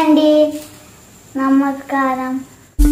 అండి నమస్కారం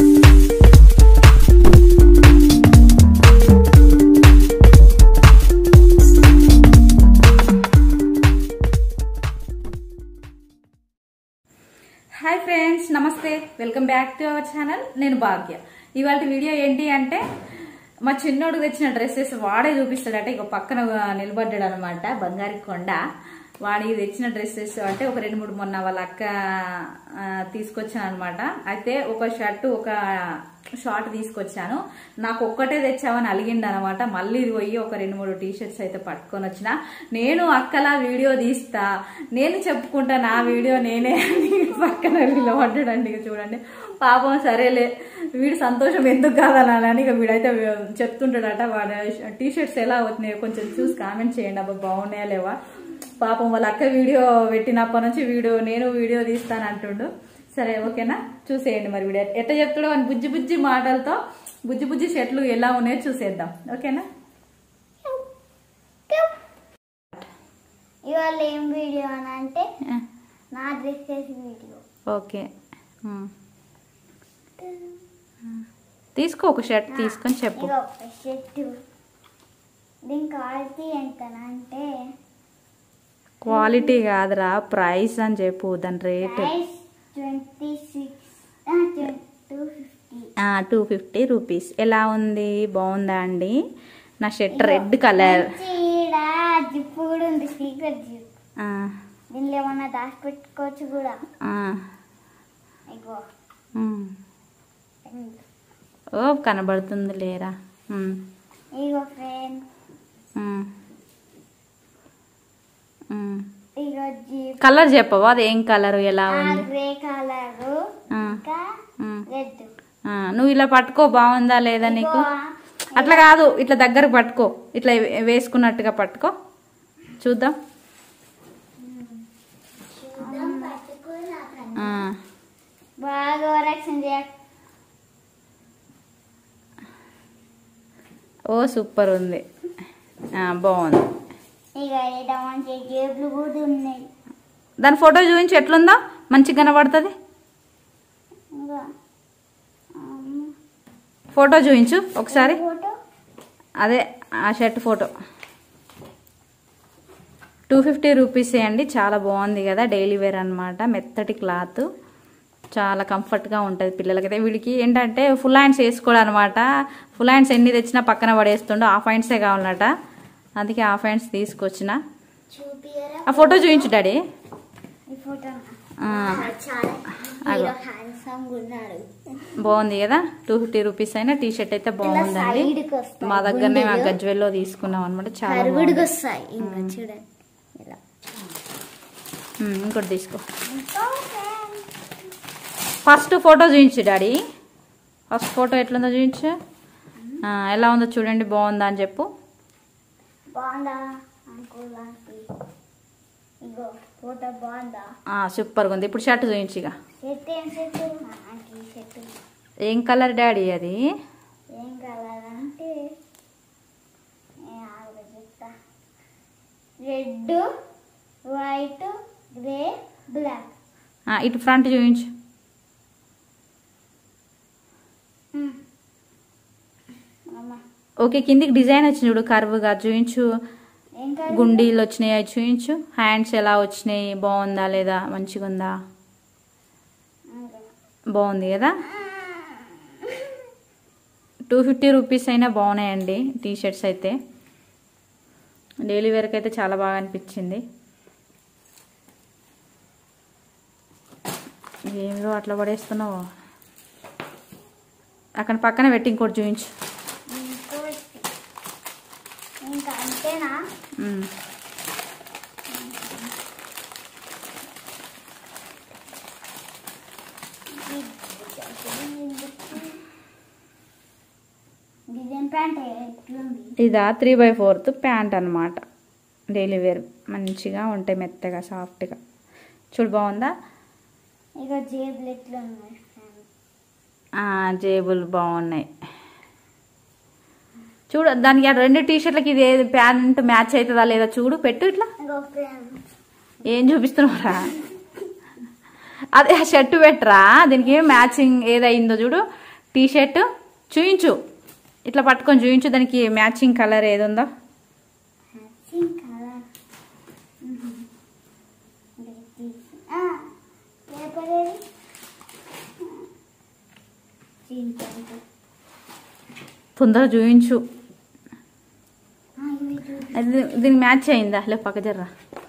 hi friends నమస్తే welcome back to our channel నేను భాగ్య ఇవాళ వీడియో ఏంటి అంటే మా చిన్నోడు తెచ్చిన డ్రెస్సెస్ వాడే చూపిస్తాడట ఇక పక్కన నిలబడ్డాడు అనమాట బంగారి కొండ వాడికి తెచ్చిన డ్రెస్సెస్ అంటే ఒక రెండు మూడు మొన్న వాళ్ళ అక్క ఆ, తీసుకొచ్చాను అనమాట అయితే ఒక షర్ట్ ఒక షార్ట్ తీసుకొచ్చాను నాకు ఒక్కటే తెచ్చావని అలిగిండు అనమాట మళ్ళీ ఇది పోయి ఒక రెండు మూడు టీ షర్ట్స్ అయితే పట్టుకొని వచ్చిన నేను అక్కలా వీడియో తీస్తా నేను చెప్పుకుంటా నా వీడియో నేనే అని పక్కన నిలబడ్డాడండి ఇక చూడండి పాపం సరేలే వీడు సంతోషం ఎందుకు కాదనాలని ఇక వీడైతే చెప్తుంటాడట వాడు టీ షర్ట్స్ ఎలా అవుతున్నాయో కొంచెం చూసి కామెంట్ చేయండి అబ్బా బాగున్నాయా లేవా పాపం వాళ్ళ అక్క వీడియో పెట్టినప్పటి నుంచి వీడియో నేను వీడియో తీస్తాను అంటుండు సరే ఓకేనా చూసేయండి మరి వీడియో ఎట్లా చెప్తాడో అని బుజ్జి బుజ్జి మాటలతో బుజ్జి బుజ్జి షర్ట్లు ఎలా ఉన్నాయో చూసేద్దాం ఓకేనా ఇవాళ ఏం వీడియో అని అంటే నా డ్రెస్సెస్ వీడియో ఓకే ఉమ్. తీసుకో ఒక షర్ట్ తీసుకొని చెప్పు ఇగో షర్టు దీని క్వాలిటీ ఎంతనంటే క్వాలిటీ కాదురా ప్రైస్ అని చెప్పు దాని rate price twenty six two fifty two fifty rupees ఎలా ఉంది బాగుందా అండి నా షర్ట్ రెడ్ కలర్ చీడ జిప్పు కూడా ఉంది సీక్రెట్ జిప్ దీనిలో ఏమన్నా దాచి పెట్టుకోవచ్చు కూడా ఇగో ఓ కనబడుతుంది లేరా ఉమ్, ఇగో ఫ్రెండ్ ఉమ్, ఉమ్. ఇగో జిప్ కలర్ చెప్పవా అది ఏం కలర్ ఎలా ఉంది గ్రే కలరు ఆ, ఇంకా ఉమ్. రెడ్ ఆ, నువ్వు ఇలా పట్టుకో బాగుందా లేదా నీకు అట్లా కాదు ఇట్లా దగ్గర పట్టుకో ఇట్లా వే- వేసుకున్నట్టుగా పట్టుకో చూద్దాం ఆ, బాగా ఓరక్షన్ చేయ ఓ సూపర్ ఉంది ఆ, బాగుంది ఇక ఈడ మంచి జేబులు కూడా ఉన్నాయి దాని ఫోటో చూపించి ఎట్లుందో మంచిగా కనబడుతుంది ఇంకా అమ్మ. ఫోటో చూపించు ఒకసారి ఫోటో అదే ఆ షర్ట్ ఫోటో టూ ఫిఫ్టీ రూపీసే అండి చాలా బాగుంది కదా డైలీ వేర్ అనమాట మెత్తటి క్లాత్ చాలా కంఫర్ట్గా ఉంటుంది పిల్లలకైతే వీడికి ఏంటంటే ఫుల్ హ్యాండ్స్ వేసుకోవడం అనమాట ఫుల్ హ్యాండ్స్ ఎన్ని తెచ్చినా పక్కన పడేస్తుండో హాఫ్ హ్యాండ్సే కావాలన్నట అందుకే హాఫ్ హ్యాండ్స్ తీసుకొచ్చిన చూపియరా ఆ ఫోటో చూపించు డాడీ ఈ ఫోటో ఆ, చాలా అగో. హ్యాండ్సమ్ ఉన్నాడు బాగుంది కదా టూ ఫిఫ్టీ రూపీస్ అయినా టీ షర్ట్ అయితే బాగుందండి సైడ్కి వస్తాయి మా దగ్గరనే మా గుండెలు. గజ్వెల్లో తీసుకున్నాం అనమాట చాలా కరుగుడికి బాగుంది. వస్తాయి ఇంకా చూడండి ఇలా ఉమ్, ఇంకోటి తీసుకో ఫస్ట్ ఫోటో చూపించు డాడీ ఫస్ట్ ఫోటో ఎట్లుందో చూపించు ఆ, ఎలా ఉందో చూడండి బాగుందా అని చెప్పు బాగుందా అంకుల్ ఆంటీ ఇగో ఫోటో బాగుందా ఆ, సూపర్గా ఉంది ఇప్పుడు షర్ట్ చూపించు ఇక సెట్ ఏం సెట్ ఆంటీ సెట్ ఏం కలర్ డాడీ అది ఏం కలర్ అంటే ఏ ఆవిడ చెప్తా రెడ్ వైట్ గ్రే బ్లాక్ ఆ, ఇటు ఫ్రంట్ చూపించు అమ్మ ఓకే కిందికి డిజైన్ వచ్చింది చూడు కర్వ్గా చూపించు ఏం కలర్ గుండీలు వచ్చినాయి అవి చూపించు హ్యాండ్స్ ఎలా వచ్చినాయి బాగుందా లేదా మంచిగా ఉందా బాగుంది కదా టూ ఫిఫ్టీ రూపీస్ అయినా బాగున్నాయండి టీ షర్ట్స్ అయితే డైలీ వేర్కి అయితే చాలా బాగా అనిపించింది ఏమిలో అట్లా పడేస్తున్నావు అక్కడ పక్కన పెట్టి ఇంకోటి చూపించు ఇంకా అంతేనా ఉమ్. డిజైన్ ప్యాంట్ ఎట్లుంది ఇదా త్రీ బై ఫోర్త్ ప్యాంట్ అనమాట డైలీ వేర్ మంచిగా ఉంటాయి మెత్తగా సాఫ్ట్గా చూడు బాగుందా ఇక జేబులు ఎట్లున్నాయి ఆ, జేబులు బాగున్నాయి చూడు దానికి ఆ రెండు టీ షర్ట్లకి ఇది ఏది ప్యాంట్ మ్యాచ్ అవుతుందా లేదా చూడు పెట్టు ఇట్లా ఇంకో ఫ్రెండ్ ఏం చూపిస్తున్నావురా అదే ఆ షర్ట్ పెట్టరా దీనికి మ్యాచింగ్ ఏదైందో చూడు టీ షర్ట్ చూయించు ఇట్లా పట్టుకొని చూయించు దానికి మ్యాచింగ్ కలర్ ఏది ఉందో పింక్ కలర్ పేపర్ ఏది పింక్ కలర్. తొందరగా చూయించు ఆ, ఇవి చూడు. అది దీనికి మ్యాచ్ అయిందా లేవు పక్క జర్రా